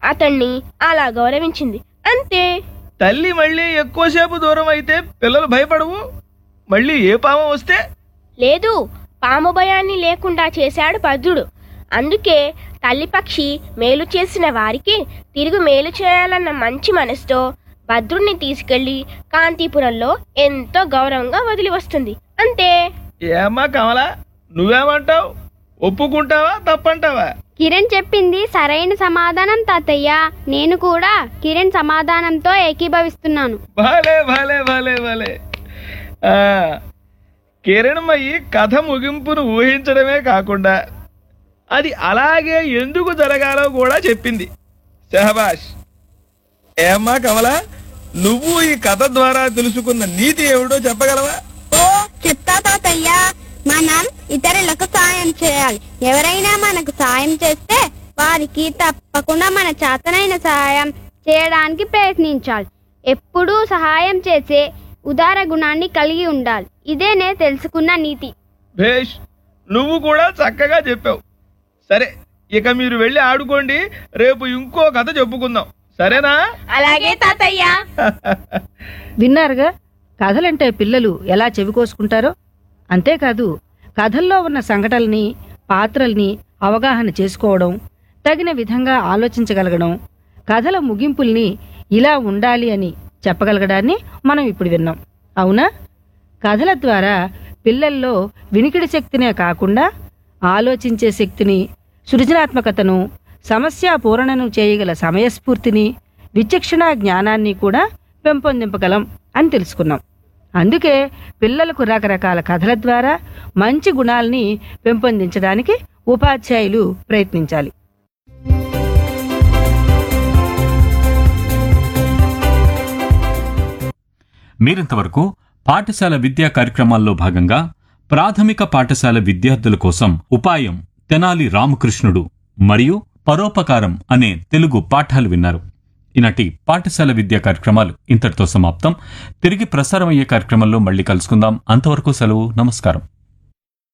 అతన్ని అలా గౌరవించింది అంతే తల్లి మళ్ళీ ఎక్కువసేపు దూరం అయితే పిల్లలు భయపడవు మళ్ళీ ఏ పాము వస్తే లేదు పాము భయాన్ని లేకుండా చేశాడు భద్రుడు అందుకే తల్లి పక్షి మేలు చేసిన వారికి తిరుగు మేలు చేయాలన్న మంచి మనసుతో భద్రుణ్ణి తీసుకెళ్లి కాంతీపురంలో ఎంతో గౌరవంగా వదిలి వస్తుంది అంతే ఏమ్మా కమలా నువ్వేమంటావు ఒప్పుకుంటావా తప్పంటావా కిరణ్ చెప్పింది సరైన సమాధానం తాతయ్య నేను కూడా కిరణ్ సమాధానంతో ఏకీభవిస్తున్నాను భలే భలే భలే భలే ఆ, కిరణ్మయి కథ ముగింపును ఊహించడమే కాకుండా అది అలాగే ఎందుకు జరగాలో కూడా చెప్పింది షహబాష్ ఏమ్మా కమల నువ్వు ఈ కథ ద్వారా తెలుసుకున్న నీతి ఏమిటో చెప్పగలవా ఓ చెప్తా తాతయ్య మనం ఇతరులకు సాయం చేయాలి ఎవరైనా మనకు సాయం చేస్తే వారికి తప్పకుండా మన చేతనైన సహాయం చేయడానికి ప్రయత్నించాలి ఎప్పుడూ సహాయం చేసే ఉదార గుణాన్ని కలిగి ఉండాలి ఇదే నేను తెలుసుకున్న నీతి భేష్ నువ్వు కూడా చక్కగా చెప్పావు సరే ఇక మీరు వెళ్ళి ఆడుకోండి రేపు ఇంకో కథ చెప్పుకుందాం సరేనా అలాగే తాతయ్య విన్నారుగా కథలంటే పిల్లలు ఎలా చెవికోసుకుంటారో అంతేకాదు కథల్లో ఉన్న సంఘటనల్ని పాత్రల్ని అవగాహన చేసుకోవడం తగిన విధంగా ఆలోచించగలగడం కథల ముగింపుల్ని ఇలా ఉండాలి అని చెప్పగలగడాన్ని మనం ఇప్పుడు విన్నాం అవునా కథల ద్వారా పిల్లల్లో వినికిడి శక్తినే కాకుండా ఆలోచించే శక్తిని సృజనాత్మకతను సమస్య పూరణను చేయగల సమయస్ఫూర్తిని విచక్షణ జ్ఞానాన్ని కూడా పెంపొందింపగలం అని తెలుసుకున్నాం అందుకే పిల్లలకు రకరకాల కథల ద్వారా మంచి గుణాల్ని పెంపొందించడానికి ఉపాధ్యాయులు ప్రయత్నించాలి మీరింతవరకు పాఠశాల విద్యా కార్యక్రమాల్లో భాగంగా ప్రాథమిక పాఠశాల విద్యార్థుల కోసం ఉపాయం తెనాలి రామకృష్ణుడు మరియు పరోపకారం అనే తెలుగు పాఠాలు విన్నారు ఈనాటి పాఠశాల విద్యా కార్యక్రమాలు ఇంతటితో సమాప్తం తిరిగి ప్రసారం అయ్యే కార్యక్రమంలో మళ్ళీ కలుసుకుందాం అంతవరకు సెలవు నమస్కారం